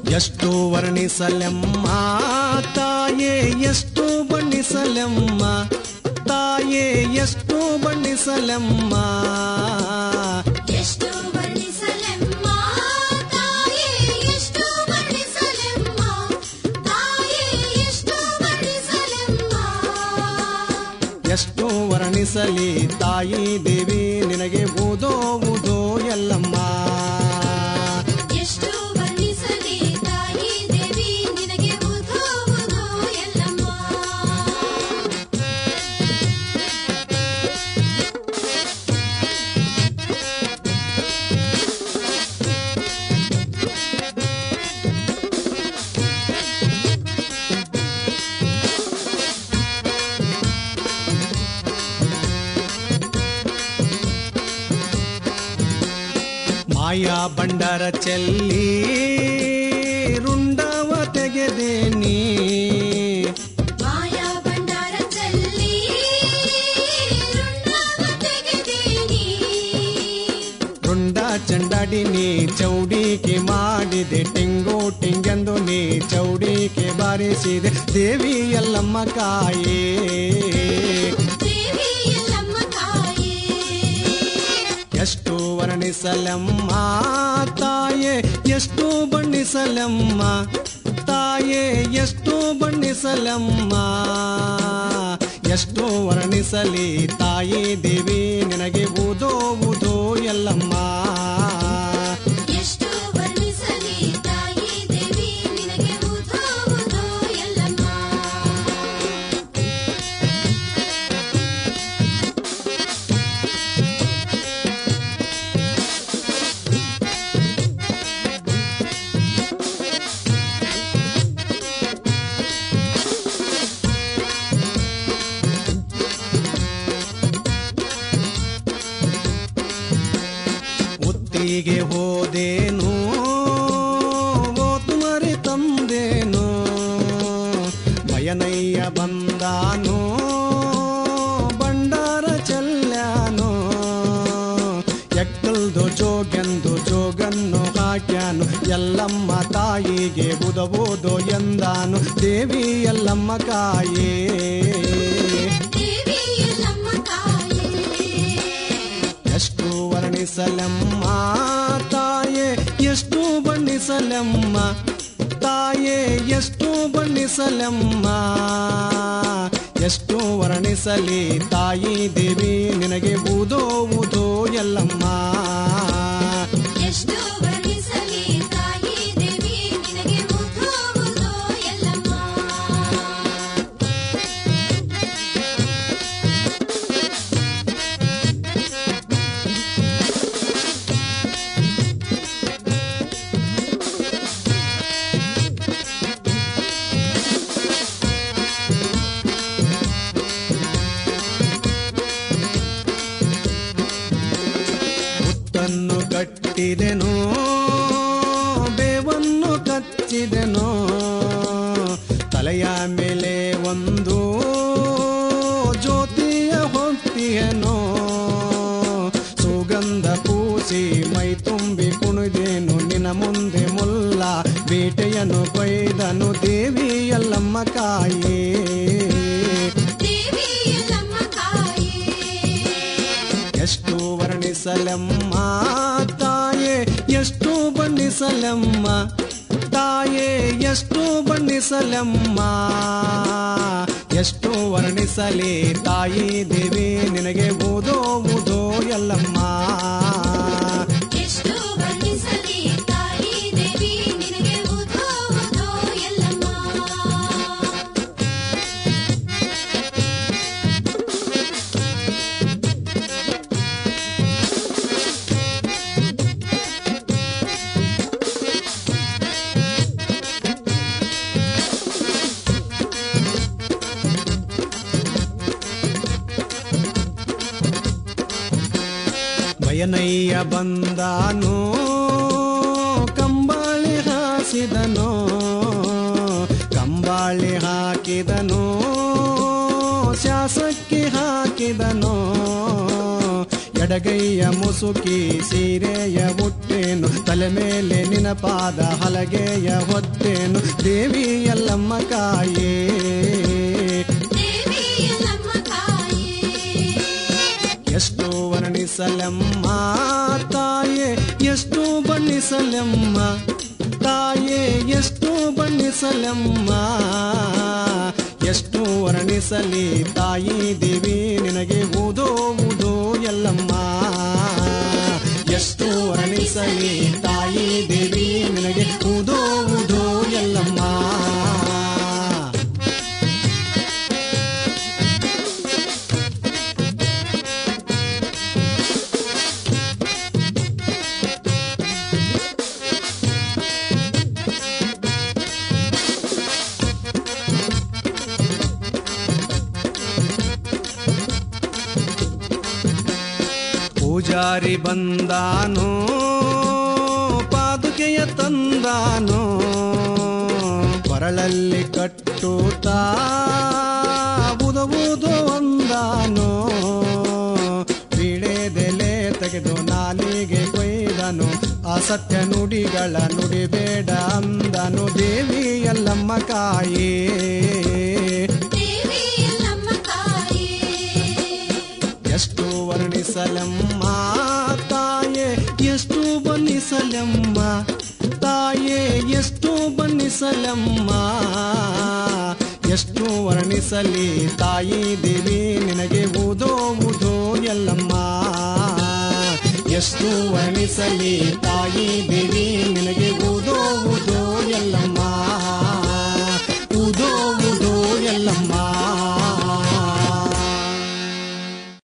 ಎಷ್ಟು ವರ್ಣಿಸಲೆಮ್ಮ ತಾಯೇ ಎಷ್ಟು ಬಣ್ಣಿಸಲೆಮ್ಮ ತಾಯೇ ಎಷ್ಟು ಬಣ್ಣಿಸಲೆಮ್ಮ ಎಷ್ಟು ವರ್ಣಿಸಲೆಮ್ಮ ತಾಯೇ ಎಷ್ಟು ವರ್ಣಿಸಲೆಮ್ಮ ತಾಯೇ ಎಷ್ಟು ವರ್ಣಿಸಲೆಮ್ಮ ಎಷ್ಟು ವರ್ಣಿಸಲಿ ತಾಯಿ ದೇವಿ ನಿನಗೆ ಊದೋ ಊದೋ ಎಲ್ಲಮ್ಮ ಎಷ್ಟು ವರ್ಣಿಸಲಿ ತಾಯಿ ದೇವಿ ನಿನಗೆ ಉಧೋ ಉಧೋ ಎಲ್ಲಮ್ಮ ಮಾಯಾ ಬಂಡಾರ ಚೆಲ್ಲಿ ರುಂಡವ ತೆಗೆದೆ ನೀ ಮಾಯಾ ಭಂಡಾರ ಚೆಲ್ಲಿ ರುಂಡವ ತೆಗೆದೇನಿ ರುಂಡ ಚಂಡಾಡಿ ನೀ ಚೌಡಿಕೆ ಮಾಡಿದೆ ಟಿಂಗೋ ಟಿಂಗೆಂದು ನೀ ಚೌಡಿಕೆ ಬಾರಿಸಿದೆ ದೇವಿ ಎಲ್ಲಮ್ಮ ಕಾಯೇ ದೇವಿ ಎಲ್ಲಮ್ಮ ತಾಯೇ ಎಷ್ಟು ವರ್ಣಿಸಲಮ್ಮ ತಾಯೇ ಎಷ್ಟು ಬಣ್ಣಿಸಲಮ್ಮ ತಾಯೇ ಎಷ್ಟು ಬಣ್ಣಿಸಲಮ್ಮ ಎಷ್ಟು ವರ್ಣಿಸಲಿ ತಾಯಿ ದೇವಿ ನಿನಗೆ ಊದೋ ಊದೋ ಎಲ್ಲಮ್ಮ ಎಷ್ಟು ವರ್ಣಿಸಲಿ ತಾಯಿ ದೇವಿ ನಿನಗೆ ಉಧೋ ಉಧೋ ಎಲ್ಲಮ್ಮ ಉತ್ತಿಗೆ ಹೋದೇನು ಓತು ಮರಿ ತಂದೇನು ಭಯನಯ್ಯ ಬಂದಾನು ಬಂಡಾರ ಚೆಲ್ಲಾನು ಎಕ್ಕಲ್ದು ಜೋಗೆಂದು ಜೋಗನ್ನು ಹಾಕ್ಯಾನು ಎಲ್ಲಮ್ಮ ತಾಯಿಗೆ ಬುದಬೋದು ಎಂದಾನು ದೇವಿ ಎಲ್ಲಮ್ಮ ಕಾಯೇ ದೇವಿ ಎಲ್ಲಮ್ಮ ತಾಯೇ ಎಷ್ಟು ವರ್ಣಿಸಲಮ್ಮ ತಾಯೇ ಎಷ್ಟು ಬಣ್ಣಿಸಲಮ್ಮ ತಾಯೇ ಎಷ್ಟು ಬಣ್ಣಿಸಲಮ್ಮ ಎಷ್ಟು ವರ್ಣಿಸಲಿ ತಾಯಿ ದೇವಿ ನಿನಗೆ ಊದೋ ಊದೋ ಎಲ್ಲಮ್ಮ ಎಷ್ಟು ವರ್ಣಿಸಲಿ ತಾಯಿ ದೇವಿ ನಿನಗೆ ಉಧೋ ಉಧೋ ಎಲ್ಲಮ್ಮ ಮುತ್ತನ್ನು ಕಟ್ಟಿದೆನೋ ಬೇವನ್ನು ಕಚ್ಚಿದೆನೋ ತಲೆಯ ಮೇಲೆ ಒಂದು ಜ್ಯೋತಿಯ ಹೊತ್ತಿಯನೋ ಸುಗಂಧ ಪೂಸಿ ಮೈ ತುಂಬಿ ಕುಣಿದೇನು ನಿನ್ನ ಮುಂದೆ ಮುಲ್ಲ ಬೇಟೆಯನ್ನು ಕೊಯ್ದನು ದೇವಿ ಎಲ್ಲಮ್ಮ ಕಾಯೇ ದೇವಿ ಎಲ್ಲಮ್ಮ ತಾಯೇ ಎಷ್ಟು ವರ್ಣಿಸಲಮ್ಮ ತಾಯೇ ಎಷ್ಟು ಬಣ್ಣಿಸಲಮ್ಮ ತಾಯೇ ಎಷ್ಟು ಬಣ್ಣಿಸಲಮ್ಮ ಎಷ್ಟು ವರ್ಣಿಸಲಿ ತಾಯಿ ದೇವಿ ನಿನಗೆ ಓದೋ ಓದೋ ಎಲ್ಲಮ್ಮ ಎಷ್ಟು ವರ್ಣಿಸಲಿ ತಾಯಿ ದೇವಿ ನಿನಗೆ ಉಧೋ ಉಧೋ ಎಲ್ಲಮ್ಮ ಭಯನಯ್ಯ ಬಂದಾನು ಕಂಬಾಳಿ ಹಾಸಿದನು ಕಂಬಾಳಿ ಹಾಕಿದನು ಶಾಸಕ್ಕೆ ಹಾಕಿದನು ಎಡಗೈಯ ಮುಸುಕಿ ಸೀರೆಯ ಉಟ್ಟೇನು ತಲೆ ಮೇಲೆ ನಿನಪಾದ ಹಲಗೆಯ ಹೊತ್ತೇನು ದೇವಿ ಎಲ್ಲಮ್ಮ ಕಾಯೇ ದೇವಿ ಎಲ್ಲಮ್ಮ ತಾಯೇ ಎಷ್ಟು ವರ್ಣಿಸಲೆಮ್ಮ ತಾಯೇ ಎಷ್ಟು ಬಣ್ಣಿಸಲೆಮ್ಮ ತಾಯೇ ಎಷ್ಟು ಬಣ್ಣಿಸಲೆಮ್ಮ ಎಷ್ಟು ವರ್ಣಿಸಲಿ ತಾಯಿ ದೇವಿ ನಿನಗೆ ಊದೋ ಊದೋ ಎಲ್ಲಮ್ಮ ಎಷ್ಟು ವರ್ಣಿಸಲಿ ತಾಯಿ ದೇವಿ ನಿನಗೆ ಊದೋ ಊದೋ ಎಲ್ಲಮ್ಮ ಪೂಜಾರಿ ಬಂದಾನೋ ಪಾದುಕೆಯ ತಂದಾನೋ ಕೊರಳಲ್ಲಿ ಕಟ್ಟುತ್ತಾ ಬುದಬುದು ಒಂದಾನೋ ಬೀಳೆದೆಲೆ ತೆಗೆದು ನಾಲಿಗೆ ಕೊಯ್ದನು ಅಸತ್ಯ ನುಡಿಗಳ ನುಡಿಬೇಡ ಅಂದನು ದೇವಿ ಎಲ್ಲಮ್ಮ ಕಾಯೇ ದೇವಿ ಎಲ್ಲಮ್ಮ ತಾಯೇ ಎಷ್ಟು ವರ್ಣಿಸಲಮ್ಮ ತಾಯೇ ಎಷ್ಟು ಬಣ್ಣಿಸಲಮ್ಮ ತಾಯೇ ಎಷ್ಟು ಬಣ್ಣಿಸಲಮ್ಮ ಎಷ್ಟು ವರ್ಣಿಸಲಿ ತಾಯಿ ದೇವಿ ನಿನಗೆ ಊದೋ ಊದೋ ಎಲ್ಲಮ್ಮ ಎಷ್ಟು ವರ್ಣಿಸಲಿ ತಾಯಿ ದೇವಿ